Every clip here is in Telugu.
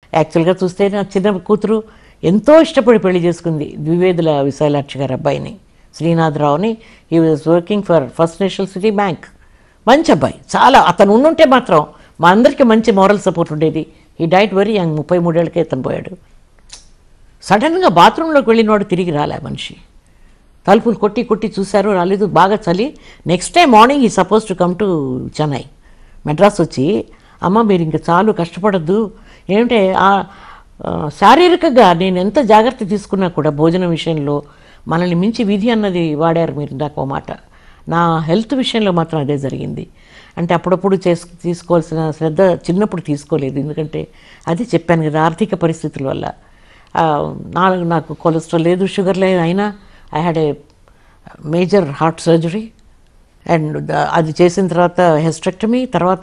యాక్చువల్గా చూస్తే నా చిన్న కూతురు ఎంతో ఇష్టపడి పెళ్లి చేసుకుంది ద్వివేదుల విశాలాక్షి గారి అబ్బాయిని శ్రీనాథరావుని ఈ was working for first national city bank మంచి అబ్బాయి చాలా అతను ఉండుంటే మాత్రం మా అందరికీ మంచి మోరల్ సపోర్ట్ ఉండేది ఈ డైట్ వెరీ యంగ్ ముప్పై మూడేళ్ళకే అతను పోయాడు సడన్గా బాత్రూంలోకి వెళ్ళినవాడు తిరిగి రాలే మనిషి తలుపులు కొట్టి కొట్టి చూశారు రాలేదు బాగా చలి next day morning he suppose to come to Chennai Madras వచ్చి అమ్మ మీరు ఇంక చాలు కష్టపడద్దు ఏమిటే ఆ- ఆ, శారీరకంగా నేను ఎంత జాగ్రత్త తీసుకున్నా కూడా భోజనం విషయంలో మనల్ని మించి విధి అన్నది వాడారు మీరు ఇందాక ఓ మాట నా హెల్త్ విషయంలో మాత్రం అదే జరిగింది అంటే అప్పుడప్పుడు చేసు తీసుకోవాల్సిన శ్రద్ధ చిన్నప్పుడు తీసుకోలేదు ఎందుకంటే అది చెప్పాను కదా ఆర్థిక పరిస్థితుల వల్ల ఆ, నా- నాకు కొలెస్ట్రాల్ లేదు షుగర్ లేదు అయినా I had a major heart surgery and అది చేసిన తర్వాత హెస్ట్రెక్టమీ తర్వాత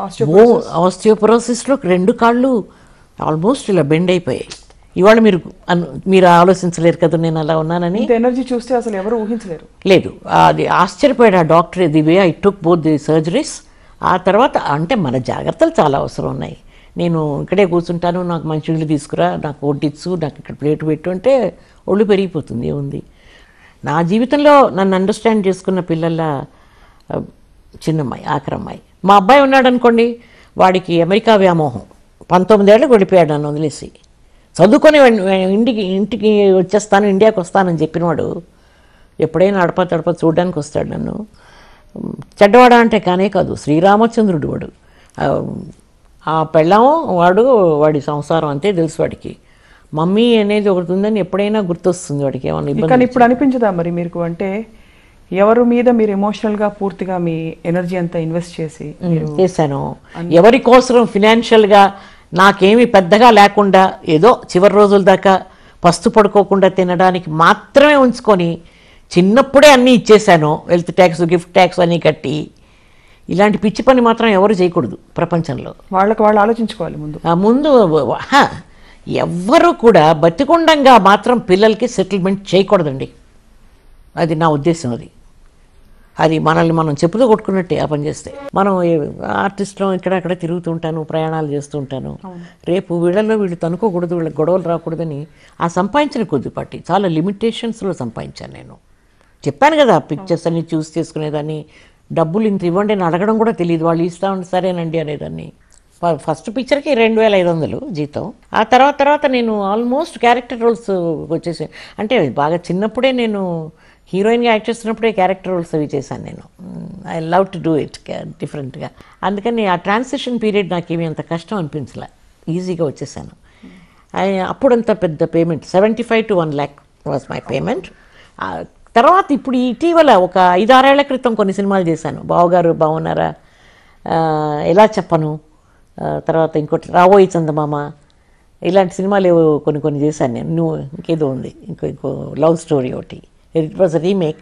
ఆస్టియోపరోసిస్లో రెండు కాళ్ళు ఆల్మోస్ట్ ఇలా బెండ్ అయిపోయాయి ఇవాళ మీరు అను- మీరు ఆలోచించలేరు కదా నేను అలా ఉన్నానని ఇంత ఎనర్జీ చూస్తే అసలు ఎవరు ఊహించలేరు లేదు అది ఆశ్చర్యపోయాడు ఆ doctor the way I took both the surgeries ఆ తర్వాత అంటే మన జాగ్రత్తలు చాలా అవసరం ఉన్నాయి నేను ఇక్కడే కూర్చుంటాను నాకు మంచి నీళ్ళు తీసుకురా నాకు వడ్డిచ్చు నాకు ఇక్కడ ప్లేట్ పెట్టు అంటే ఒళ్ళు పెరిగిపోతుంది ఏముంది నా జీవితంలో నన్ను అండర్స్టాండ్ చేసుకున్న పిల్లల ఆ, చిన్నమ్మాయి ఆఖరమ్మాయి మా అబ్బాయి ఉన్నాడు అనుకోండి వాడికి అమెరికా వ్యామోహం పంతొమ్మిదేళ్ళకి వెళ్ళిపోయాడు నన్ను వదిలేసి చదువుకొని వెన్- వెన్- ఇంటికి ఇంటికి వచ్చేస్తాను ఇండియాకి వస్తానని చెప్పినవాడు ఎప్పుడైనా అడప తడప చూడడానికి వస్తాడు నన్ను చెడ్డవాడ అంటే కానే కాదు శ్రీరామచంద్రుడు వాడు ఆ, ఆ పెళ్ళాము వాడు వాడి సంసారం అంతే తెలుసు వాడికి మమ్మీ అనేది ఒకటి ఉందని ఎప్పుడైనా గుర్తొస్తుంది వాడికి ఏమన్నా ఇబ్బంది కానీ ఇప్పుడు అనిపించదా మరి మీకు అంటే ఎవరి మీద మీరు ఎమోషనల్ గా పూర్తిగా మీ ఎనర్జీ అంతా ఇన్వెస్ట్ చేసి మీరు చేశాను ఎవరి కోసం ఫినాన్షియల్గా నాకేమీ పెద్దగా లేకుండా ఏదో చివరి రోజుల దాకా పస్తు పడుకోకుండా తినడానికి మాత్రమే ఉంచుకొని చిన్నప్పుడే అన్నీ ఇచ్చేసాను వెల్త్ ట్యాక్స్ గిఫ్ట్ ట్యాక్స్ అన్నీ కట్టి ఇలాంటి పిచ్చి పని మాత్రం ఎవరు చేయకూడదు ప్రపంచంలో వాళ్ళకి వాళ్ళు ఆలోచించుకోవాలి ముందు ఆ ముందు హ, ఎవ్వరూ కూడా బతికుండంగా మాత్రం పిల్లలకి సెటిల్మెంట్ చేయకూడదండి అది నా ఉద్దేశం అది అది మనల్ని మనం చెప్పుతో కొట్టుకున్నట్టే ఆ పని చేస్తే మనం ఆర్టిస్ట్లో ఇక్కడ అక్కడ తిరుగుతూ ఉంటాను ప్రయాణాలు చేస్తూ ఉంటాను రేపు వీళ్ళల్లో వీళ్ళు తనుకోకూడదు వీళ్ళకి గొడవలు రాకూడదని ఆ సంపాదించిన కొద్దిపాటి చాలా లిమిటేషన్స్లో సంపాదించాను నేను చెప్పాను కదా పిక్చర్స్ అన్ని చూస్ చేసుకునేదాన్ని డబ్బులు ఇంత ఇవ్వండి అని అడగడం కూడా తెలియదు వాళ్ళు ఇస్తా ఉంటే సరేనండి అనేదాన్ని ఫ- ఫస్ట్ పిక్చర్కి రెండు వేల ఐదు వందలు జీతం ఆ తర్వాత తర్వాత నేను ఆల్మోస్ట్ క్యారెక్టర్ రోల్స్ వచ్చేసి అంటే బాగా చిన్నప్పుడే నేను హీరోయిన్గా యాక్ట్ చేస్తున్నప్పుడే క్యారెక్టర్ రోల్స్ అవి చేశాను నేను I love to do it డిఫరెంట్గా అందుకని ఆ ట్రాన్సిషన్ పీరియడ్ నాకేమీ అంత కష్టం అనిపించలే ఈజీగా వచ్చేసాను I- అప్పుడంత పెద్ద payment seventy five to one lakh was my payment తర్వాత ఇప్పుడు ఇటీవల ఒక ఐదారేళ్ల క్రితం కొన్ని సినిమాలు చేశాను బావగారు బాగున్నారా ఆ, ఎలా చెప్పను ఆ, తర్వాత ఇంకోటి రావోయి చందమామ ఇలాంటి సినిమాలు ఏవో కొన్ని కొన్ని చేశాను నేను నువ్వు ఇంకేదో ఉంది ఇంకో ఇంకో లవ్ స్టోరీ ఒకటి ఇట్ వాజ్ రీమేక్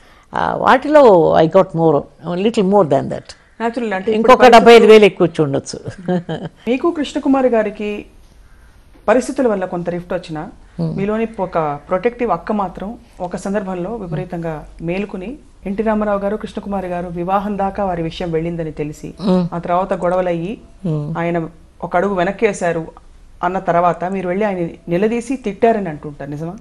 వాటిలో I got more little more than that natural అంటే ఇప్పుడు ఇంకొక డెబ్బై ఐదు వేలు ఎక్కువ వచ్చి ఉండొచ్చు మీకు కృష్ణకుమారి గారికి పరిస్థితుల వల్ల కొంత రిఫ్ట్ వచ్చిన మీలోని ఒక ప్రొటెక్టివ్ అక్క మాత్రం ఒక సందర్భంలో విపరీతంగా మేలుకుని ఎన్టీ రామారావు గారు కృష్ణకుమారి గారు వివాహం దాకా వారి విషయం వెళ్ళిందని తెలిసి ఆ తర్వాత గొడవలయ్యి ఆయన ఒక అడుగు వెనక్కి వేశారు అన్న తర్వాత మీరు వెళ్ళి ఆయన నిలదీసి తిట్టారని అంటుంటారు నిజమా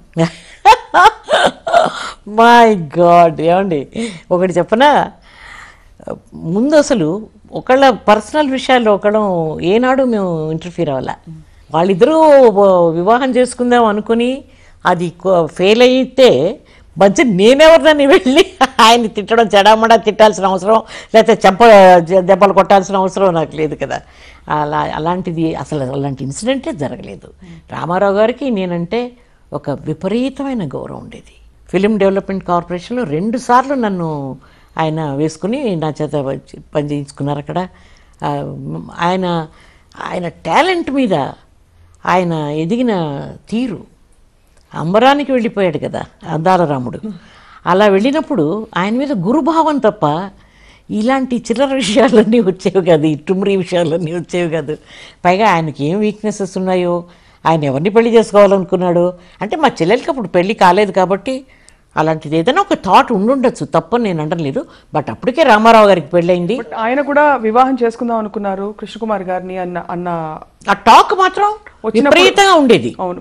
మై గాడ్ ఏమండి ఒకటి చెప్పనా ముందు అసలు ఒకళ్ళ పర్సనల్ విషయాల్లో ఒకళ్ళం ఏనాడు మేము ఇంటర్ఫీర్ అవ్వాల వాళ్ళిద్దరూ వివాహం చేసుకుందాం అనుకుని అది ఫెయిల్ అయితే మధ్య నేనెవరినని వెళ్ళి ఆయన్ని తిట్టడం చెడామడా తిట్టాల్సిన అవసరం లేకపోతే చెంప దెబ్బలు కొట్టాల్సిన అవసరం నాకు లేదు కదా అలా అలాంటిది అసలు అలాంటి ఇన్సిడెంటే జరగలేదు రామారావు గారికి నేనంటే ఒక విపరీతమైన గౌరవం ఉండేది ఫిలిం డెవలప్మెంట్ కార్పొరేషన్లో రెండు సార్లు నన్ను ఆయన వేసుకుని నా చేత వచ్చి పని చేయించుకున్నారు అక్కడ ఆ, ఆయన ఆయన టాలెంట్ మీద ఆయన ఎదిగిన తీరు అంబరానికి వెళ్ళిపోయాడు కదా అందాల రాముడు అలా వెళ్ళినప్పుడు ఆయన మీద గురుభావం తప్ప ఇలాంటి చిల్లర విషయాలన్నీ వచ్చేవి కాదు ఈ టుమ్రీ విషయాలన్నీ వచ్చేవి కాదు పైగా ఆయనకి ఏం వీక్నెసెస్ ఉన్నాయో ఆయన ఎవరిని పెళ్లి చేసుకోవాలనుకున్నాడు అంటే మా చెల్లెలకి అప్పుడు పెళ్లి కాలేదు కాబట్టి అలాంటిది ఏదైనా ఒక థాట్ ఉండుండొచ్చు తప్పని నేను అనలేదు బట్ అప్పటికే రామారావు గారికి పెళ్ళైంది బట్ ఆయన కూడా వివాహం చేసుకుందాం అనుకున్నారు కృష్ణకుమార్ గారిని అన్న అన్న ఆ టాక్ మాత్రం వచ్చినప్పుడు- విపరీతంగా ఉండేది అవును